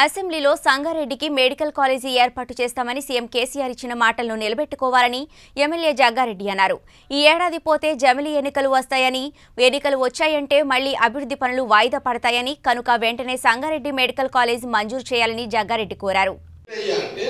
అసెంబ్లీలో సంగారెడ్డికి medical college ఏర్పాటు చేస్తామని సీఎం కేసీఆర్ ఇచ్చిన మాటలను నిలబెట్టుకోవాలని ఎమ్మెల్యే జగ్గారెడ్డి అన్నారు ఈ ఏడాది పోతే జమిలీ ఎన్నికలు వస్తాయని ఎన్నికలు వచ్చాయంటే మళ్లీ అభివృద్ధి పనులు వాయిదా పడతాయని కనుక వెంటనే సంగారెడ్డి మెడికల్ కాలేజ్ మంజూరు చేయాలని జగ్గారెడ్డి కోరారు ఏంటయ్యా అంటే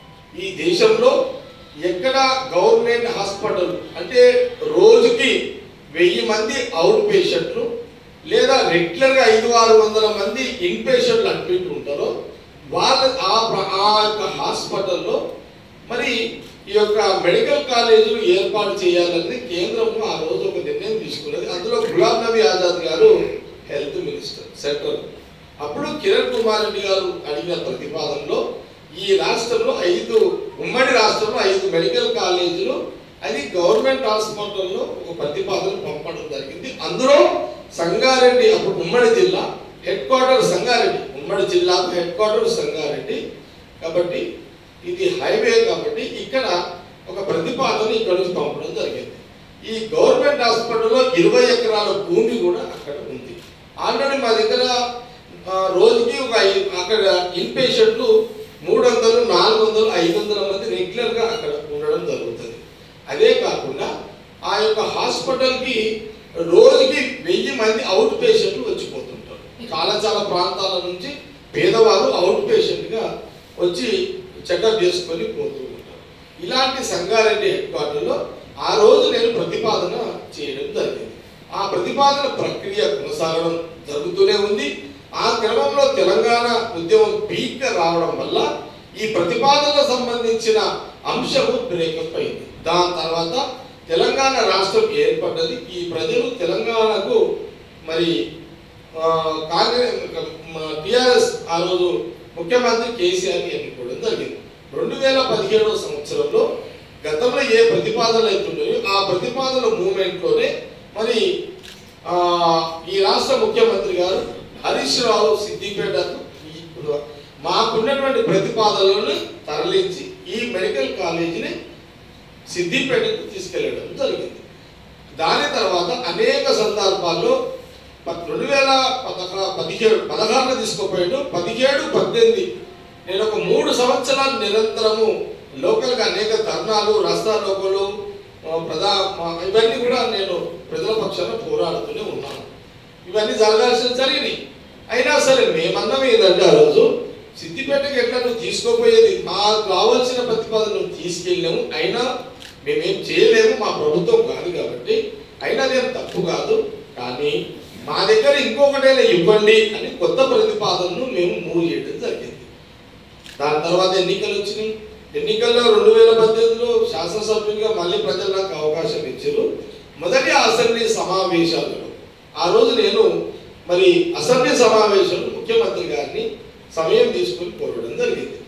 ఈ దేశంలో ఎక్కడ గవర్నమెంట్ హాస్పిటల్ అంటే రోజుకి వెయ్యి మంది అవుట్ పేషెంట్లు లేదా రెగ్యులర్గా ఐదు ఆరు వందల మంది ఇన్ పేషెంట్లు అడ్మిట్ ఉంటారో వాళ్ళ ఆ ప్ర- ఆ యొక్క హాస్పిటల్లో మరి ఈ యొక్క మెడికల్ కాలేజీలు ఏర్పాటు చేయాలని కేంద్రం ఆ రోజు ఒక నిర్ణయం తీసుకున్నది అందులో గులాం నబీ ఆజాద్ గారు హెల్త్ మినిస్టర్ సెంట్రల్ అప్పుడు కిరణ్ కుమార్ రెడ్డి గారు అడిగిన ప్రతిపాదనలో ఈ రాష్ట్రంలో ఐదు ఉమ్మడి రాష్ట్రంలో ఐదు మెడికల్ కాలేజీలు అది గవర్నమెంట్ హాస్పిటల్లో ఒక ప్రతిపాదన పంపడం జరిగింది అందులో సంగారెడ్డి అప్పుడు ఉమ్మడి జిల్లా హెడ్ క్వార్టర్ సంగారెడ్డి ఉమ్మడి జిల్లాకు హెడ్ క్వార్టర్ సంగారెడ్డి కాబట్టి ఇది హైవే కాబట్టి ఇక్కడ ఒక ప్రతిపాదన ఇక్కడ నుంచి పంపడం జరిగింది ఈ గవర్నమెంట్ హాస్పిటల్లో ఇరవై ఎకరాల భూమి కూడా అక్కడ ఉంది ఆల్రెడీ మా దగ్గర ఆ, రోజుకి ఒక ఐ- అక్కడ ఇన్ పేషెంట్లు మూడు వందలు నాలుగు వందలు ఐదు వందల మంది రెగ్యులర్గా అక్కడ ఉండడం జరుగుతుంది అదే కాకుండా ఆ యొక్క హాస్పిటల్కి రోజుకి వెయ్యి మంది అవుట్ పేషెంట్లు వచ్చిపోతుంటారు చాలా చాలా ప్రాంతాల నుంచి పేదవారు అవుట్ పేషెంట్గా వచ్చి చెకప్ చేసుకొని పోతూ ఉంటారు ఇలాంటి సంగారెడ్డి హెడ్ క్వార్టర్లో ఆ రోజు నేను ప్రతిపాదన చేయడం జరిగింది ఆ ప్రతిపాదన ప్రక్రియ కొనసాగడం జరుగుతూనే ఉంది ఆ క్రమంలో తెలంగాణ ఉద్యమం పీక్ రావడం వల్ల ఈ ప్రతిపాదనకు సంబంధించిన అంశము బ్రేకప్ అయింది దాని తర్వాత తెలంగాణ రాష్ట్రం ఏర్పడ్డది ఈ ప్రజలు తెలంగాణకు మరి ఆ, కాంగ్రెస్ టిఆర్ఎస్ ఆ రోజు ముఖ్యమంత్రి కేసీఆర్ని ఎన్నుకోవడం జరిగింది రెండు వేల పదిహేడవ సంవత్సరంలో గతంలో ఏ ప్రతిపాదనలు అవుతున్నాయో ఆ ప్రతిపాదన మూమెంట్లోనే మరి ఆ, ఈ రాష్ట్ర ముఖ్యమంత్రి గారు హరీష్ రావు సిద్దిపేటకు ఈ- మాకున్నటువంటి ప్రతిపాదనలను తరలించి ఈ మెడికల్ కాలేజీని సిద్దిపేటకు తీసుకెళ్ళడం జరిగింది దాని తర్వాత అనేక సందర్భాల్లో ప- రెండు వేల పదహ పదిహేడు పదహారులో తీసుకోపోయాడు పదిహేడు పద్దెనిమిది నేను ఒక మూడు సంవత్సరాలు నిరంతరము లోకల్గా అనేక ధర్నాలు రస్తా లోకలు ఆ, ప్రధా మా- ఇవన్నీ కూడా నేను ప్రజల పక్షాన పోరాడుతూనే ఉన్నాను ఇవన్నీ జరగాల్సిన జరిగినాయి అయినా సరే మేమన్నాం ఏంటంటే ఆ రోజు సిద్దిపేటకి ఎట్లా నువ్వు తీసుకోపోయేది మాకు కావాల్సిన ప్రతిపాదన నువ్వు తీసుకెళ్ళాము అయినా మేమేం చేయలేము మా ప్రభుత్వం కాదు కాబట్టి అయినా నేను తప్పు కాదు కానీ మా దగ్గర ఇంకొకటైనా ఇవ్వండి అని కొత్త ప్రతిపాదనను మేము మూవ్ చేయడం జరిగింది దాని తర్వాత ఎన్నికలు వచ్చినాయి ఎన్నికల్లో రెండు వేల పద్దెనిమిదిలో శాసనసభ్యులుగా మళ్ళీ ప్రజలు నాకు అవకాశం ఇచ్చారు మొదటి అసెంబ్లీ సమావేశాలలో ఆ రోజు నేను మరి అసెంబ్లీ సమావేశంలో ముఖ్యమంత్రి గారిని సమయం తీసుకుని కోరడం జరిగింది